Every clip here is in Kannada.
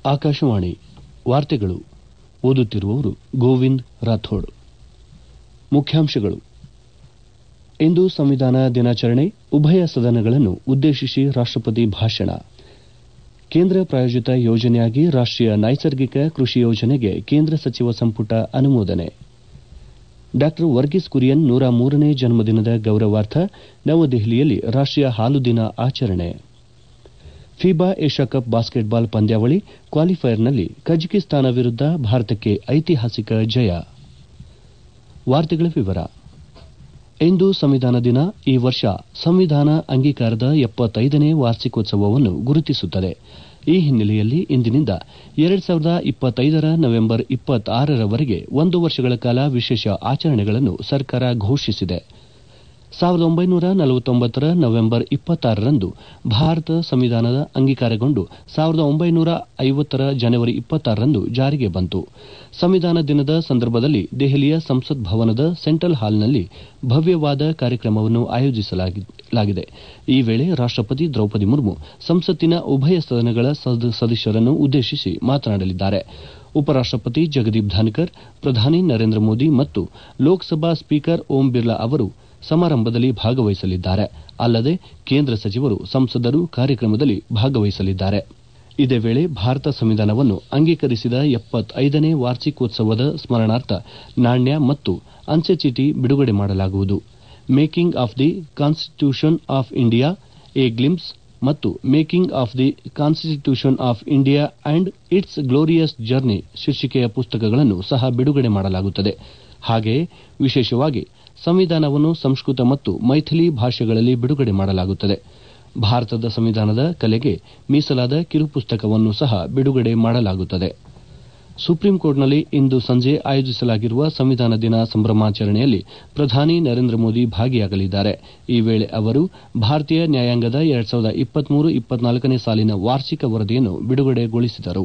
ಆಕಾಶವಾಣಿ ವಾರ್ತೆಗಳು ಓದುತ್ತಿರುವವರು ಗೋವಿಂದ್ ರಾಥೋಡ್ ಮುಖ್ಯಾಂಶಗಳು ಇಂದು ಸಂವಿಧಾನ ದಿನಾಚರಣೆ ಉಭಯ ಸದನಗಳನ್ನು ಉದ್ದೇಶಿಸಿ ರಾಷ್ಟಪತಿ ಭಾಷಣ ಕೇಂದ್ರ ಪ್ರಾಯೋಜಿತ ಯೋಜನೆಯಾಗಿ ರಾಷ್ಟೀಯ ನೈಸರ್ಗಿಕ ಕೃಷಿ ಯೋಜನೆಗೆ ಕೇಂದ್ರ ಸಚಿವ ಸಂಪುಟ ಅನುಮೋದನೆ ಡಾ ವರ್ಗೀಸ್ ಕುರಿಯನ್ ನೂರ ಮೂರನೇ ಜನ್ಮದಿನದ ಗೌರವಾರ್ಥ ನವದೆಹಲಿಯಲ್ಲಿ ರಾಷ್ಟೀಯ ಹಾಲು ದಿನ ಆಚರಣೆ ಫಿಬಾ ಏಷ್ಯಾಕಪ್ ಬಾಸ್ಕೆಟ್ಬಾಲ್ ಪಂದ್ಯಾವಳಿ ಕ್ವಾಲಿಫೈಯರ್ನಲ್ಲಿ ಕಜಕಿಸ್ತಾನ ವಿರುದ್ಧ ಭಾರತಕ್ಕೆ ಐತಿಹಾಸಿಕ ಜಯ ಇಂದು ಸಂವಿಧಾನ ದಿನ ಈ ವರ್ಷ ಸಂವಿಧಾನ ಅಂಗೀಕಾರದ ಎಪ್ಪತ್ತೈದನೇ ವಾರ್ಷಿಕೋತ್ಸವವನ್ನು ಗುರುತಿಸುತ್ತದೆ ಈ ಹಿನ್ನೆಲೆಯಲ್ಲಿ ಇಂದಿನಿಂದ ಎರಡು ಸಾವಿರದ ಇಪ್ಪತ್ತೈದರ ನವೆಂಬರ್ ಇಪ್ಪತ್ತಾರರವರೆಗೆ ಒಂದು ವರ್ಷಗಳ ಕಾಲ ವಿಶೇಷ ಆಚರಣೆಗಳನ್ನು ಸರ್ಕಾರ ಘೋಷಿಸಿದೆ ಸಾವಿರದ ಒಂಬೈನೂರ ನಲವತ್ತೊಂಬತ್ತರ ನವೆಂಬರ್ ಇಪ್ಪತ್ತಾರರಂದು ಭಾರತ ಸಂವಿಧಾನ ಅಂಗೀಕಾರಗೊಂಡು ಸಾವಿರದ ಒಂಬೈನೂರ ಐವತ್ತರ ಜನವರಿ ಇಪ್ಪತ್ತಾರರಂದು ಜಾರಿಗೆ ಬಂತು ಸಂವಿಧಾನ ದಿನದ ಸಂದರ್ಭದಲ್ಲಿ ದೆಹಲಿಯ ಸಂಸತ್ ಭವನದ ಸೆಂಟ್ರಲ್ ಹಾಲ್ನಲ್ಲಿ ಭವ್ಯವಾದ ಕಾರ್ಯಕ್ರಮವನ್ನು ಆಯೋಜಿಸಲಾಗಿದೆ ಈ ವೇಳೆ ರಾಷ್ಟಪತಿ ದ್ರೌಪದಿ ಮುರ್ಮು ಸಂಸತ್ತಿನ ಉಭಯ ಸದನಗಳ ಸದಸ್ಯರನ್ನು ಉದ್ದೇಶಿಸಿ ಮಾತನಾಡಲಿದ್ದಾರೆ ಉಪರಾಷ್ಟಪತಿ ಜಗದೀಪ್ ಧನ್ಕರ್ ಪ್ರಧಾನಿ ನರೇಂದ್ರ ಮೋದಿ ಮತ್ತು ಲೋಕಸಭಾ ಸ್ಪೀಕರ್ ಓಂ ಬಿರ್ಲಾ ಅವರು ಸಮಾರಂಭದಲ್ಲಿ ಭಾಗವಹಿಸಲಿದ್ದಾರೆ ಅಲ್ಲದೆ ಕೇಂದ್ರ ಸಚಿವರು ಸಂಸದರು ಕಾರ್ಯಕ್ರಮದಲ್ಲಿ ಭಾಗವಹಿಸಲಿದ್ದಾರೆ ಇದೇ ವೇಳೆ ಭಾರತ ಸಂವಿಧಾನವನ್ನು ಅಂಗೀಕರಿಸಿದ ಎಪ್ಪತ್ತೈದನೇ ವಾರ್ಷಿಕೋತ್ಸವದ ಸ್ಮರಣಾರ್ಥ ನಾಣ್ಯ ಮತ್ತು ಅಂಚೆ ಚೀಟಿ ಬಿಡುಗಡೆ ಮಾಡಲಾಗುವುದು making of the constitution of India a glimpse ಮತ್ತು making of the constitution of India and its glorious journey ಶೀರ್ಷಿಕೆಯ ಪುಸ್ತಕಗಳನ್ನು ಸಹ ಬಿಡುಗಡೆ ಮಾಡಲಾಗುತ್ತದೆ ಹಾಗೆಯೇ ವಿಶೇಷವಾಗಿ ಸಂವಿಧಾನವನ್ನು ಸಂಸ್ಕೃತ ಮತ್ತು ಮೈಥಿಲಿ ಭಾಷೆಗಳಲ್ಲಿ ಬಿಡುಗಡೆ ಮಾಡಲಾಗುತ್ತದೆ ಭಾರತದ ಸಂವಿಧಾನದ ಕಲೆಗೆ ಮೀಸಲಾದ ಕಿರುಪುಸ್ತಕವನ್ನು ಸಹ ಬಿಡುಗಡೆ ಮಾಡಲಾಗುತ್ತದೆ ಸುಪ್ರೀಂಕೋರ್ಟ್ನಲ್ಲಿ ಇಂದು ಸಂಜೆ ಆಯೋಜಿಸಲಾಗಿರುವ ಸಂವಿಧಾನ ದಿನ ಸಂಭ್ರಮಾಚರಣೆಯಲ್ಲಿ ಪ್ರಧಾನಿ ನರೇಂದ್ರ ಮೋದಿ ಭಾಗಿಯಾಗಲಿದ್ದಾರೆ ಈ ವೇಳೆ ಅವರು ಭಾರತೀಯ ನ್ಯಾಯಾಂಗದ ಎರಡು ಸಾವಿರದ ಇಪ್ಪತ್ಮೂರು ಇಪ್ಪತ್ನಾಲ್ಕನೇ ಸಾಲಿನ ವಾರ್ಷಿಕ ವರದಿಯನ್ನು ಬಿಡುಗಡೆಗೊಳಿಸಿದರು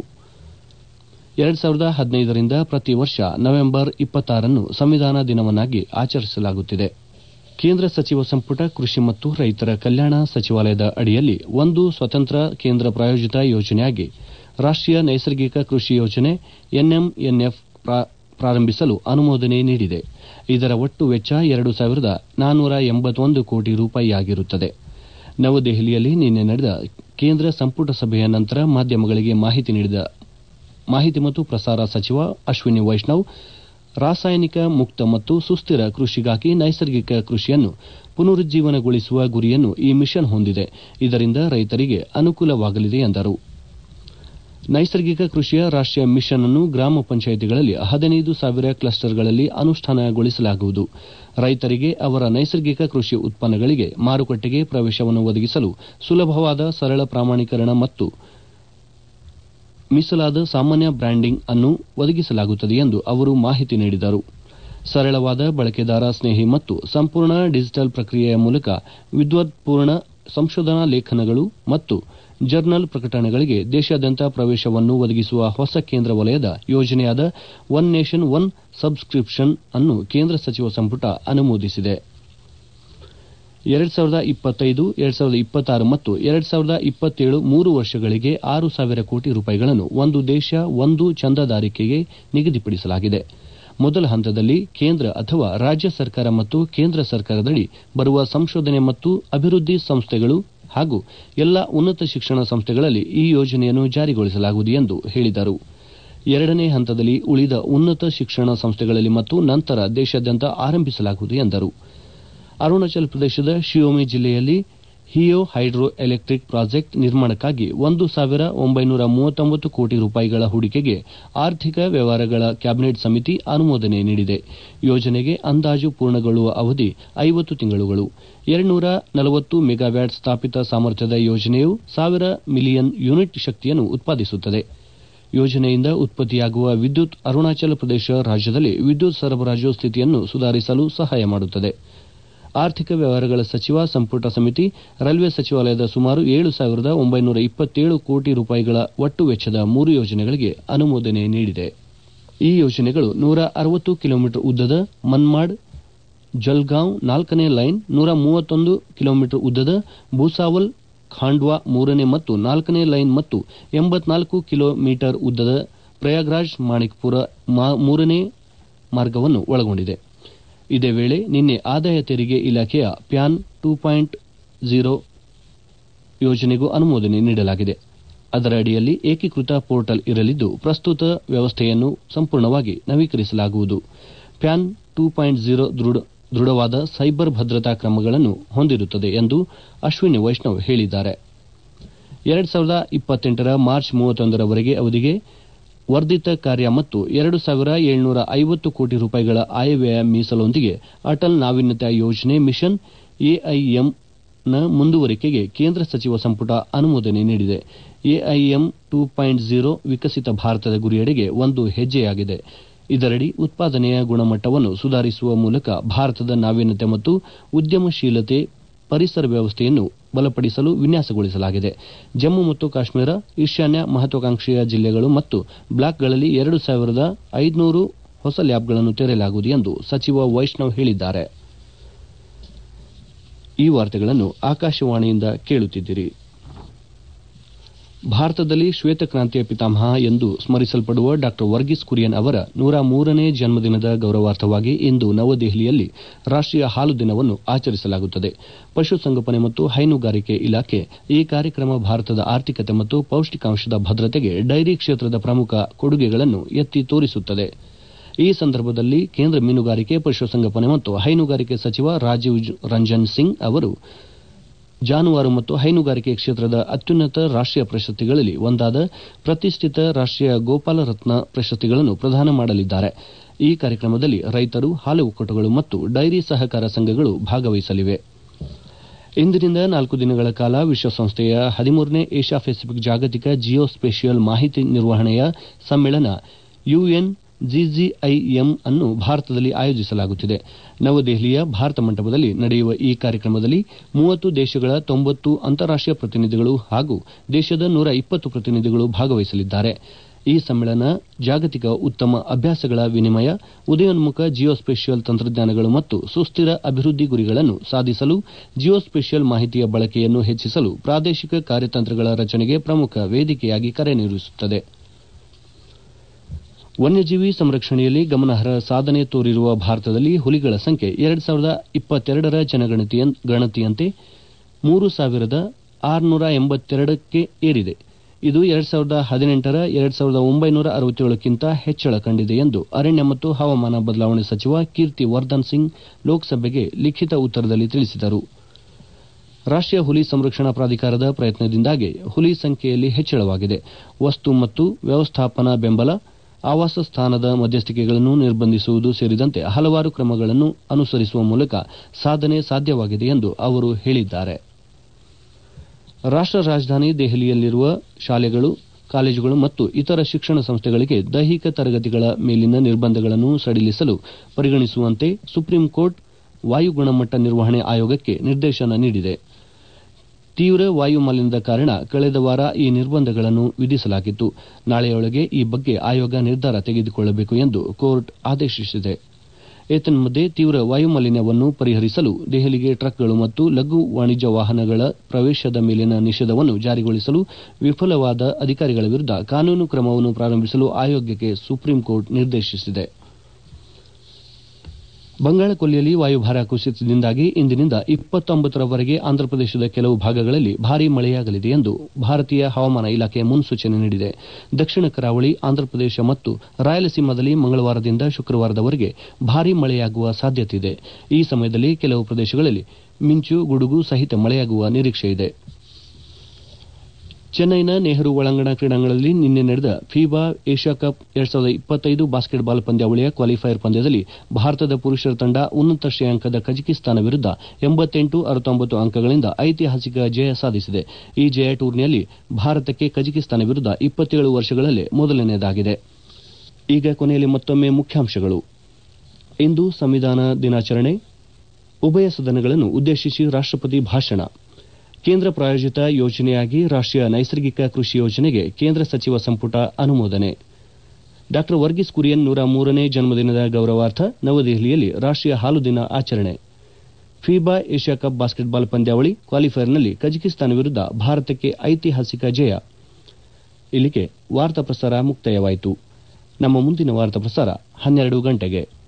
ಎರಡು ಸಾವಿರದ ಹದಿನೈದರಿಂದ ಪ್ರತಿ ವರ್ಷ ನವೆಂಬರ್ ಇಪ್ಪತ್ತಾರನ್ನು ಸಂವಿಧಾನ ದಿನವನ್ನಾಗಿ ಆಚರಿಸಲಾಗುತ್ತಿದೆ ಕೇಂದ್ರ ಸಚಿವ ಸಂಪುಟ ಕೃಷಿ ಮತ್ತು ರೈತರ ಕಲ್ಯಾಣ ಸಚಿವಾಲಯದ ಅಡಿಯಲ್ಲಿ ಒಂದು ಸ್ವತಂತ್ರ ಕೇಂದ್ರ ಪ್ರಾಯೋಜಿತ ಯೋಜನೆಯಾಗಿ ರಾಷ್ಟೀಯ ನೈಸರ್ಗಿಕ ಕೃಷಿ ಯೋಜನೆ ಎನ್ಎಂಎನ್ಎಫ್ ಪ್ರಾರಂಭಿಸಲು ಅನುಮೋದನೆ ನೀಡಿದೆ ಇದರ ಒಟ್ಟು ವೆಚ್ಚ ಎರಡು ಸಾವಿರದ ನಾನ್ನೂರ ಎಂಬತ್ತೊಂದು ಕೋಟಿ ರೂಪಾಯಿಯಾಗಿರುತ್ತದೆ ನವದೆಹಲಿಯಲ್ಲಿ ನಿನ್ನೆ ನಡೆದ ಕೇಂದ್ರ ಸಂಪುಟ ಸಭೆಯ ನಂತರ ಮಾಧ್ಯಮಗಳಿಗೆ ಮಾಹಿತಿ ನೀಡಿದ ಮಾಹಿತಿ ಮತ್ತು ಪ್ರಸಾರ ಸಚಿವ ಅಶ್ವಿನಿ ವೈಷ್ಣವ್ ರಾಸಾಯನಿಕ ಮುಕ್ತ ಮತ್ತು ಸುಸ್ಥಿರ ಕೃಷಿಗಾಗಿ ನೈಸರ್ಗಿಕ ಕೃಷಿಯನ್ನು ಪುನರುಜ್ಜೀವನಗೊಳಿಸುವ ಗುರಿಯನ್ನು ಈ ಮಿಷನ್ ಹೊಂದಿದೆ ಇದರಿಂದ ರೈತರಿಗೆ ಅನುಕೂಲವಾಗಲಿದೆ ಎಂದರು ನೈಸರ್ಗಿಕ ಕೃಷಿಯ ರಾಷ್ಟೀಯ ಮಿಷನ್ ಅನ್ನು ಗ್ರಾಮ ಪಂಚಾಯಿತಿಗಳಲ್ಲಿ ಹದಿನೈದು ಸಾವಿರ ಕ್ಲಸ್ಟರ್ಗಳಲ್ಲಿ ಅನುಷ್ಠಾನಗೊಳಿಸಲಾಗುವುದು ರೈತರಿಗೆ ಅವರ ನೈಸರ್ಗಿಕ ಕೃಷಿ ಉತ್ಪನ್ನಗಳಿಗೆ ಮಾರುಕಟ್ಟೆಗೆ ಪ್ರವೇಶವನ್ನು ಒದಗಿಸಲು ಸುಲಭವಾದ ಸರಳ ಪ್ರಮಾಣೀಕರಣ ಮತ್ತು ಮೀಸಲಾದ ಸಾಮಾನ್ಯ ಬ್ರ್ಯಾಂಡಿಂಗ್ ಅನ್ನು ಒದಗಿಸಲಾಗುತ್ತದೆ ಎಂದು ಅವರು ಮಾಹಿತಿ ನೀಡಿದರು ಸರಳವಾದ ಬಳಕೆದಾರ ಸ್ನೇಹಿ ಮತ್ತು ಸಂಪೂರ್ಣ ಡಿಜಿಟಲ್ ಪ್ರಕ್ರಿಯೆಯ ಮೂಲಕ ವಿದ್ವತ್ಪೂರ್ಣ ಸಂಶೋಧನಾ ಲೇಖನಗಳು ಮತ್ತು ಜರ್ನಲ್ ಪ್ರಕಟಣೆಗಳಿಗೆ ದೇಶಾದ್ಯಂತ ಪ್ರವೇಶವನ್ನು ಒದಗಿಸುವ ಹೊಸ ಕೇಂದ್ರ ವಲಯದ ಯೋಜನೆಯಾದ ಒನ್ ನೇಷನ್ ಒನ್ ಸಬ್ಸ್ಕ್ರಿಪ್ಷನ್ ಅನ್ನು ಕೇಂದ್ರ ಸಚಿವ ಸಂಪುಟ ಅನುಮೋದಿಸಿದೆ ಎರಡು ಸಾವಿರದ ಇಪ್ಪತ್ತೈದು ಎರಡು ಸಾವಿರದ ಇಪ್ಪತ್ತಾರು ಮತ್ತು ಎರಡು ಸಾವಿರದ ಇಪ್ಪತ್ತೇಳು ಮೂರು ವರ್ಷಗಳಿಗೆ ಆರು ಸಾವಿರ ಕೋಟಿ ರೂಪಾಯಿಗಳನ್ನು ಒಂದು ದೇಶ ಒಂದು ಚಂದಾದಾರಿಕೆಗೆ ನಿಗದಿಪಡಿಸಲಾಗಿದೆ ಮೊದಲ ಹಂತದಲ್ಲಿ ಕೇಂದ್ರ ಅಥವಾ ರಾಜ್ಯ ಸರ್ಕಾರ ಮತ್ತು ಕೇಂದ್ರ ಸರ್ಕಾರದಡಿ ಬರುವ ಸಂಶೋಧನೆ ಮತ್ತು ಅಭಿವೃದ್ಧಿ ಸಂಸ್ಥೆಗಳು ಹಾಗೂ ಎಲ್ಲ ಉನ್ನತ ಶಿಕ್ಷಣ ಸಂಸ್ಥೆಗಳಲ್ಲಿ ಈ ಯೋಜನೆಯನ್ನು ಜಾರಿಗೊಳಿಸಲಾಗುವುದು ಎಂದು ಹೇಳಿದರು ಎರಡನೇ ಹಂತದಲ್ಲಿ ಉಳಿದ ಉನ್ನತ ಶಿಕ್ಷಣ ಸಂಸ್ಥೆಗಳಲ್ಲಿ ಮತ್ತು ನಂತರ ದೇಶಾದ್ಯಂತ ಆರಂಭಿಸಲಾಗುವುದು ಎಂದರು ಅರುಣಾಚಲ ಪ್ರದೇಶದ ಶಿಯೋಮಿ ಜಿಲ್ಲೆಯಲ್ಲಿ ಹಿಯೋ ಹೈಡ್ರೋ ಎಲೆಕ್ಟ್ರಿಕ್ ಪ್ರಾಜೆಕ್ಟ್ ನಿರ್ಮಾಣಕ್ಕಾಗಿ ಒಂದು ಸಾವಿರ ಒಂಬೈನೂರ ಮೂವತ್ತೊಂಬತ್ತು ಕೋಟಿ ರೂಪಾಯಿಗಳ ಹೂಡಿಕೆಗೆ ಆರ್ಥಿಕ ವ್ಯವಹಾರಗಳ ಕ್ಯಾಬಿನೆಟ್ ಸಮಿತಿ ಅನುಮೋದನೆ ನೀಡಿದೆ ಯೋಜನೆಗೆ ಅಂದಾಜು ಪೂರ್ಣಗೊಳ್ಳುವ ಅವಧಿ ಐವತ್ತು ತಿಂಗಳುಗಳು ಎರಡ್ನೂರ ನಲವತ್ತು ಮೆಗಾವ್ಯಾಟ್ ಸ್ಥಾಪಿತ ಸಾಮರ್ಥ್ಯದ ಯೋಜನೆಯು ಸಾವಿರ ಮಿಲಿಯನ್ ಯೂನಿಟ್ ಶಕ್ತಿಯನ್ನು ಉತ್ಪಾದಿಸುತ್ತದೆ ಯೋಜನೆಯಿಂದ ಉತ್ಪತ್ತಿಯಾಗುವ ವಿದ್ಯುತ್ ಅರುಣಾಚಲ ಪ್ರದೇಶ ರಾಜ್ಯದಲ್ಲಿ ವಿದ್ಯುತ್ ಸರಬರಾಜು ಸ್ಥಿತಿಯನ್ನು ಸುಧಾರಿಸಲು ಸಹಾಯ ಮಾಡುತ್ತದೆ ಆರ್ಥಿಕ ವ್ಯವಹಾರಗಳ ಸಚಿವ ಸಂಪುಟ ಸಮಿತಿ ರೈಲ್ವೆ ಸಚಿವಾಲಯದ ಸುಮಾರು ಏಳು ಸಾವಿರದ ಒಂಬೈನೂರ ಇಪ್ಪತ್ತೇಳು ಕೋಟಿ ರೂಪಾಯಿಗಳ ಒಟ್ಟು ವೆಚ್ಚದ ಮೂರು ಯೋಜನೆಗಳಿಗೆ ಅನುಮೋದನೆ ನೀಡಿದೆ ಈ ಯೋಜನೆಗಳು ನೂರ ಅರವತ್ತು ಕಿಲೋಮೀಟರ್ ಉದ್ದದ ಮನ್ಮಾಡ್ ಜಲ್ಗಾಂವ್ ನಾಲ್ಕನೇ ಲೈನ್ ನೂರ ಮೂವತ್ತೊಂದು ಕಿಲೋಮೀಟರ್ ಉದ್ದದ ಭೂಸಾವಲ್ ಖಾಂಡ್ವಾ ಮೂರನೇ ಮತ್ತು ನಾಲ್ಕನೇ ಲೈನ್ ಮತ್ತು ಎಂಬತ್ನಾಲ್ಕು ಕಿಲೋಮೀಟರ್ ಉದ್ದದ ಪ್ರಯಾಗ್ರಾಜ್ ಮಾಣಿಕ್ಪುರ ಮೂರನೇ ಮಾರ್ಗವನ್ನು ಒಳಗೊಂಡಿದೆ ಇದೇ ವೇಳೆ ನಿನ್ನೆ ಆದಾಯ ತೆರಿಗೆ ಇಲಾಖೆಯ ಪ್ಯಾನ್ ಟೂ ಪಾಯಿಂಟ್ ಝೀರೋ ಯೋಜನೆಗೂ ಅನುಮೋದನೆ ನೀಡಲಾಗಿದೆ ಅದರ ಅಡಿಯಲ್ಲಿ ಏಕೀಕೃತ ಪೋರ್ಟಲ್ ಇರಲಿದ್ದು ಪ್ರಸ್ತುತ ವ್ಯವಸ್ಥೆಯನ್ನು ಸಂಪೂರ್ಣವಾಗಿ ನವೀಕರಿಸಲಾಗುವುದು ಪ್ಯಾನ್ ಟೂ ಪಾಯಿಂಟ್ ಝೀರೋ ದೃಢವಾದ ಸೈಬರ್ ಭದ್ರತಾ ಕ್ರಮಗಳನ್ನು ಹೊಂದಿರುತ್ತದೆ ಎಂದು ಅಶ್ವಿನಿ ವೈಷ್ಣವ್ ಹೇಳಿದ್ದಾರೆ ಎರಡು ಸಾವಿರದ ಇಪ್ಪತ್ತೆಂಟರ ಮಾರ್ಚ್ ಮೂವತ್ತೊಂದರವರೆಗೆ ಅವಧಿಗೆ ವರ್ಧಿತ ಕಾರ್ಯ ಮತ್ತು ಎರಡು ಸಾವಿರ ಏಳ್ನೂರ ಐವತ್ತು ಕೋಟಿ ರೂಪಾಯಿಗಳ ಆಯವ್ಯಯ ಮೀಸಲೊಂದಿಗೆ ಅಟಲ್ ನಾವೀನ್ಯತಾ ಯೋಜನೆ ಮಿಷನ್ ಎಐಎಂ ನ ಮುಂದುವರಿಕೆಗೆ ಕೇಂದ್ರ ಸಚಿವ ಸಂಪುಟ ಅನುಮೋದನೆ ನೀಡಿದೆ ಎಐಎಂ ಟೂ ಪಾಯಿಂಟ್ ಝೀರೋ ವಿಕಸಿತ ಭಾರತದ ಗುರಿಯೆಡೆಗೆ ಒಂದು ಹೆಜ್ಜೆಯಾಗಿದೆ ಇದರಡಿ ಉತ್ಪಾದನೆಯ ಗುಣಮಟ್ಟವನ್ನು ಸುಧಾರಿಸುವ ಮೂಲಕ ಭಾರತದ ನಾವೀನ್ಯತೆ ಮತ್ತು ಉದ್ಯಮಶೀಲತೆ ಪರಿಸರ ವ್ಯವಸ್ಥೆಯನ್ನು ಬಲಪಡಿಸಲು ವಿನ್ಯಾಸಗೊಳಿಸಲಾಗಿದೆ ಜಮ್ಮು ಮತ್ತು ಕಾಶ್ಮೀರ ಈಶಾನ್ಯ ಮಹತ್ವಾಕಾಂಕ್ಷೆಯ ಜಿಲ್ಲೆಗಳು ಮತ್ತು ಬ್ಲಾಕ್ಗಳಲ್ಲಿ ಎರಡು ಸಾವಿರದ ಐದುನೂರು ಹೊಸ ಲ್ಯಾಬ್ಗಳನ್ನು ತೆರೆಯಲಾಗುವುದು ಎಂದು ಸಚಿವ ವೈಷ್ಣವ್ ಹೇಳಿದ್ದಾರೆ ಈ ವಾರ್ತೆಗಳನ್ನು ಆಕಾಶವಾಣಿಯಿಂದ ಕೇಳುತ್ತಿದ್ದೀರಿ ಭಾರತದಲ್ಲಿ ಶ್ವೇತಕ್ರಾಂತಿಯ ಪಿತಾಮಹ ಎಂದು ಸ್ಮರಿಸಲ್ಪಡುವ ಡಾ ವರ್ಗೀಸ್ ಕುರಿಯನ್ ಅವರ ನೂರ ಮೂರನೇ ಜನ್ಮದಿನದ ಗೌರವಾರ್ಥವಾಗಿ ಇಂದು ನವದೆಹಲಿಯಲ್ಲಿ ರಾಷ್ಟೀಯ ಹಾಲು ದಿನವನ್ನು ಆಚರಿಸಲಾಗುತ್ತದೆ ಪಶುಸಂಗೋಪನೆ ಮತ್ತು ಹೈನುಗಾರಿಕೆ ಇಲಾಖೆ ಈ ಕಾರ್ಯಕ್ರಮ ಭಾರತದ ಆರ್ಥಿಕತೆ ಮತ್ತು ಪೌಷ್ಟಿಕಾಂಶದ ಭದ್ರತೆಗೆ ಡೈರಿ ಕ್ಷೇತ್ರದ ಪ್ರಮುಖ ಕೊಡುಗೆಗಳನ್ನು ಎತ್ತಿ ತೋರಿಸುತ್ತದೆ ಈ ಸಂದರ್ಭದಲ್ಲಿ ಕೇಂದ್ರ ಮೀನುಗಾರಿಕೆ ಪಶುಸಂಗೋಪನೆ ಮತ್ತು ಹೈನುಗಾರಿಕೆ ಸಚಿವ ರಾಜೀವ್ ರಂಜನ್ ಸಿಂಗ್ ಅವರು ಜಾನುವಾರು ಮತ್ತು ಹೈನುಗಾರಿಕೆ ಕ್ಷೇತ್ರದ ಅತ್ಯುನ್ನತ ರಾಷ್ಟೀಯ ಪ್ರಶಸ್ತಿಗಳಲ್ಲಿ ಒಂದಾದ ಪ್ರತಿಷ್ಠಿತ ರಾಷ್ಟೀಯ ಗೋಪಾಲ ರತ್ನ ಪ್ರಶಸ್ತಿಗಳನ್ನು ಪ್ರದಾನ ಮಾಡಲಿದ್ದಾರೆ ಈ ಕಾರ್ಯಕ್ರಮದಲ್ಲಿ ರೈತರು ಹಾಲು ಒಕ್ಕೂಟಗಳು ಮತ್ತು ಡೈರಿ ಸಹಕಾರ ಸಂಘಗಳು ಭಾಗವಹಿಸಲಿವೆ ಇಂದಿನಿಂದ ನಾಲ್ಕು ದಿನಗಳ ಕಾಲ ವಿಶ್ವಸಂಸ್ಥೆಯ ಹದಿಮೂರನೇ ಏಷ್ಯಾ ಪೆಸಿಫಿಕ್ ಜಾಗತಿಕ ಜಿಯೋ ಸ್ಪೇಷಿಯಲ್ ಮಾಹಿತಿ ನಿರ್ವಹಣೆಯ ಸಮ್ಮೇಳನ ಯುಎನ್ ಜಿಜಿಐಎಂ ಅನ್ನು ಭಾರತದಲ್ಲಿ ಆಯೋಜಿಸಲಾಗುತ್ತಿದೆ ನವದೆಹಲಿಯ ಭಾರತ ಮಂಟಪದಲ್ಲಿ ನಡೆಯುವ ಈ ಕಾರ್ಯಕ್ರಮದಲ್ಲಿ ಮೂವತ್ತು ದೇಶಗಳ ತೊಂಬತ್ತು ಅಂತಾರಾಷ್ಟೀಯ ಪ್ರತಿನಿಧಿಗಳು ಹಾಗೂ ದೇಶದ ನೂರ ಇಪ್ಪತ್ತು ಪ್ರತಿನಿಧಿಗಳು ಭಾಗವಹಿಸಲಿದ್ದಾರೆ ಈ ಸಮ್ಮೇಳನ ಜಾಗತಿಕ ಉತ್ತಮ ಅಭ್ಯಾಸಗಳ ವಿನಿಮಯ ಉದಯೋನ್ಮುಖ ಜಿಯೋಸ್ಪೇಷಿಯಲ್ ತಂತ್ರಜ್ಞಾನಗಳು ಮತ್ತು ಸುಸ್ಥಿರ ಅಭಿವೃದ್ಧಿ ಗುರಿಗಳನ್ನು ಸಾಧಿಸಲು ಜಿಯೋಸ್ಪೇಷಿಯಲ್ ಮಾಹಿತಿಯ ಬಳಕೆಯನ್ನು ಹೆಚ್ಚಿಸಲು ಪ್ರಾದೇಶಿಕ ಕಾರ್ಯತಂತ್ರಗಳ ರಚನೆಗೆ ಪ್ರಮುಖ ವೇದಿಕೆಯಾಗಿ ಕಾರ್ಯನಿರ್ವಹಿಸುತ್ತದೆ ವನ್ಯಜೀವಿ ಸಂರಕ್ಷಣೆಯಲ್ಲಿ ಗಮನಾರ್ಹ ಸಾಧನೆ ತೋರಿರುವ ಭಾರತದಲ್ಲಿ ಹುಲಿಗಳ ಸಂಖ್ಯೆ ಎರಡು ಸಾವಿರದ ಇಪ್ಪತ್ತೆರಡರ ಜನಗಣತಿಯಂತೆ ಮೂರು ಸಾವಿರದ ಆರುನೂರ ಎಂಬತ್ತೆರಡಕ್ಕೆ ಏರಿದೆ ಇದು ಎರಡು ಸಾವಿರದ ಹದಿನೆಂಟರ ಎರಡು ಸಾವಿರದ ಒಂಬೈನೂರ ಅರವತ್ತೇಳಕ್ಕಿಂತ ಹೆಚ್ಚಳ ಕಂಡಿದೆ ಎಂದು ಅರಣ್ಯ ಮತ್ತು ಹವಾಮಾನ ಬದಲಾವಣೆ ಸಚಿವ ಕೀರ್ತಿ ವರ್ಧನ್ ಸಿಂಗ್ ಲೋಕಸಭೆಗೆ ಲಿಖಿತ ಉತ್ತರದಲ್ಲಿ ತಿಳಿಸಿದರು ರಾಷ್ಟೀಯ ಹುಲಿ ಸಂರಕ್ಷಣಾ ಪ್ರಾಧಿಕಾರದ ಪ್ರಯತ್ನದಿಂದಾಗಿ ಹುಲಿ ಸಂಖ್ಯೆಯಲ್ಲಿ ಹೆಚ್ಚಳವಾಗಿದೆ ವಸ್ತು ಮತ್ತು ವ್ಯವಸ್ಥಾಪನಾ ಬೆಂಬಲ ಆವಾಸ ಸ್ಥಾನದ ಮಧ್ಯಸ್ಥಿಕೆಗಳನ್ನು ನಿರ್ಬಂಧಿಸುವುದು ಸೇರಿದಂತೆ ಹಲವಾರು ಕ್ರಮಗಳನ್ನು ಅನುಸರಿಸುವ ಮೂಲಕ ಸಾಧನೆ ಸಾಧ್ಯವಾಗಿದೆ ಎಂದು ಅವರು ಹೇಳಿದ್ದಾರೆ ರಾಷ್ಟ ರಾಜಧಾನಿ ದೆಹಲಿಯಲ್ಲಿರುವ ಶಾಲೆಗಳು ಕಾಲೇಜುಗಳು ಮತ್ತು ಇತರ ಶಿಕ್ಷಣ ಸಂಸ್ಥೆಗಳಿಗೆ ದೈಹಿಕ ತರಗತಿಗಳ ಮೇಲಿನ ನಿರ್ಬಂಧಗಳನ್ನು ಸಡಿಲಿಸಲು ಪರಿಗಣಿಸುವಂತೆ ಸುಪ್ರೀಂ ಕೋರ್ಟ್ ವಾಯು ಗುಣಮಟ್ಟ ನಿರ್ವಹಣೆ ಆಯೋಗಕ್ಕೆ ನಿರ್ದೇಶನ ನೀಡಿದೆ ತೀವ್ರ ವಾಯು ಮಾಲಿನ್ಯದ ಕಾರಣ ಕಳೆದ ವಾರ ಈ ನಿರ್ಬಂಧಗಳನ್ನು ವಿಧಿಸಲಾಗಿತ್ತು ನಾಳೆಯೊಳಗೆ ಈ ಬಗ್ಗೆ ಆಯೋಗ ನಿರ್ಧಾರ ತೆಗೆದುಕೊಳ್ಳಬೇಕು ಎಂದು ಕೋರ್ಟ್ ಆದೇಶಿಸಿದೆ ಏತನ್ಮಧ್ಯೆ ತೀವ್ರ ವಾಯುಮಾಲಿನ್ಯವನ್ನು ಪರಿಹರಿಸಲು ದೆಹಲಿಗೆ ಟ್ರಕ್ಗಳು ಮತ್ತು ಲಘು ವಾಣಿಜ್ಯ ವಾಹನಗಳ ಪ್ರವೇಶದ ಮೇಲಿನ ನಿಷೇಧವನ್ನು ಜಾರಿಗೊಳಿಸಲು ವಿಫಲವಾದ ಅಧಿಕಾರಿಗಳ ವಿರುದ್ಧ ಕಾನೂನು ಕ್ರಮವನ್ನು ಪ್ರಾರಂಭಿಸಲು ಆಯೋಗಕ್ಕೆ ಸುಪ್ರೀಂ ಕೋರ್ಟ್ ನಿರ್ದೇಶಿಸಿದೆ ಬಂಗಾಳಕೊಲ್ಲಿಯಲ್ಲಿ ವಾಯುಭಾರ ಕುಸಿತದಿಂದಾಗಿ ಇಂದಿನಿಂದ ಇಪ್ಪತ್ತೊಂಬತ್ತರವರೆಗೆ ಆಂಧ್ರಪ್ರದೇಶದ ಕೆಲವು ಭಾಗಗಳಲ್ಲಿ ಭಾರೀ ಮಳೆಯಾಗಲಿದೆ ಎಂದು ಭಾರತೀಯ ಹವಾಮಾನ ಇಲಾಖೆ ಮುನ್ಸೂಚನೆ ನೀಡಿದೆ ದಕ್ಷಿಣ ಕರಾವಳಿ ಆಂಧ್ರಪ್ರದೇಶ ಮತ್ತು ರಾಯಲಸೀಮಾದಲ್ಲಿ ಮಂಗಳವಾರದಿಂದ ಶುಕ್ರವಾರದವರೆಗೆ ಭಾರೀ ಮಳೆಯಾಗುವ ಸಾಧ್ಯತೆಯಿದೆ ಈ ಸಮಯದಲ್ಲಿ ಕೆಲವು ಪ್ರದೇಶಗಳಲ್ಲಿ ಮಿಂಚು ಗುಡುಗು ಸಹಿತ ಮಳೆಯಾಗುವ ನಿರೀಕ್ಷೆಯಿದೆ ಚೆನ್ನೈನ ನೆಹರು ಒಳಾಂಗಣ ಕ್ರೀಡಾಂಗಣದಲ್ಲಿ ನಿನ್ನೆ ನಡೆದ ಫಿಬಾ ಏಷ್ಯಾ ಕಪ್ ಎರಡ್ ಸಾವಿರದ ಇಪ್ಪತ್ತೈದು ಬಾಸ್ಕೆಟ್ಬಾಲ್ ಪಂದ್ಯಾವಳಿಯ ಕ್ವಾಲಿಫೈಯರ್ ಪಂದ್ಯದಲ್ಲಿ ಭಾರತದ ಪುರುಷರ ತಂಡ ಉನ್ನತ ಶ್ರೇಯಾಂಕದ ಕಜಕಿಸ್ತಾನ ವಿರುದ್ಧ ಎಂಬತ್ತೆಂಟು ಅರವತ್ತೊಂಬತ್ತು ಅಂಕಗಳಿಂದ ಐತಿಹಾಸಿಕ ಜಯ ಸಾಧಿಸಿದೆ ಈ ಜಯ ಟೂರ್ನಿಯಲ್ಲಿ ಭಾರತಕ್ಕೆ ಕಜಕಿಸ್ತಾನ ವಿರುದ್ಧ ಇಪ್ಪತ್ತೇಳು ವರ್ಷಗಳಲ್ಲೇ ಮೊದಲನೆಯದಾಗಿದೆ ಈಗ ಕೊನೆಯಲ್ಲಿ ಮತ್ತೊಮ್ಮೆ ಮುಖ್ಯಾಂಶಗಳು ಇಂದು ಸಂವಿಧಾನ ದಿನಾಚರಣೆ ಉಭಯ ಸದನಗಳನ್ನು ಉದ್ದೇಶಿಸಿ ರಾಷ್ಟಪತಿ ಭಾಷಣ ಕೇಂದ್ರ ಪ್ರಾಯೋಜಿತ ಯೋಜನೆಯಾಗಿ ರಾಷ್ಟೀಯ ನೈಸರ್ಗಿಕ ಕೃಷಿ ಯೋಜನೆಗೆ ಕೇಂದ್ರ ಸಚಿವ ಸಂಪುಟ ಅನುಮೋದನೆ ಡಾ ವರ್ಗೀಸ್ ಕುರಿಯನ್ ನೂರ ಮೂರನೇ ಜನ್ಮದಿನದ ಗೌರವಾರ್ಥ ನವದೆಹಲಿಯಲ್ಲಿ ರಾಷ್ಟೀಯ ಹಾಲು ದಿನ ಆಚರಣೆ ಫಿಬಾ ಏಷ್ಯಾ ಕಪ್ ಬಾಸ್ಕೆಟ್ಬಾಲ್ ಪಂದ್ಯಾವಳಿ ಕ್ವಾಲಿಫೈಯರ್ನಲ್ಲಿ ಕಜಕಿಸ್ತಾನ ವಿರುದ್ಧ ಭಾರತಕ್ಕೆ ಐತಿಹಾಸಿಕ ಜಯ ಇಲ್ಲಿಗೆ ವಾರ್ತಾ ಪ್ರಸಾರ ಮುಕ್ತಾಯವಾಯಿತು ನಮ್ಮ ಮುಂದಿನ ವಾರ್ತಾ ಪ್ರಸಾರ ಹನ್ನೆರಡು ಗಂಟೆಗೆ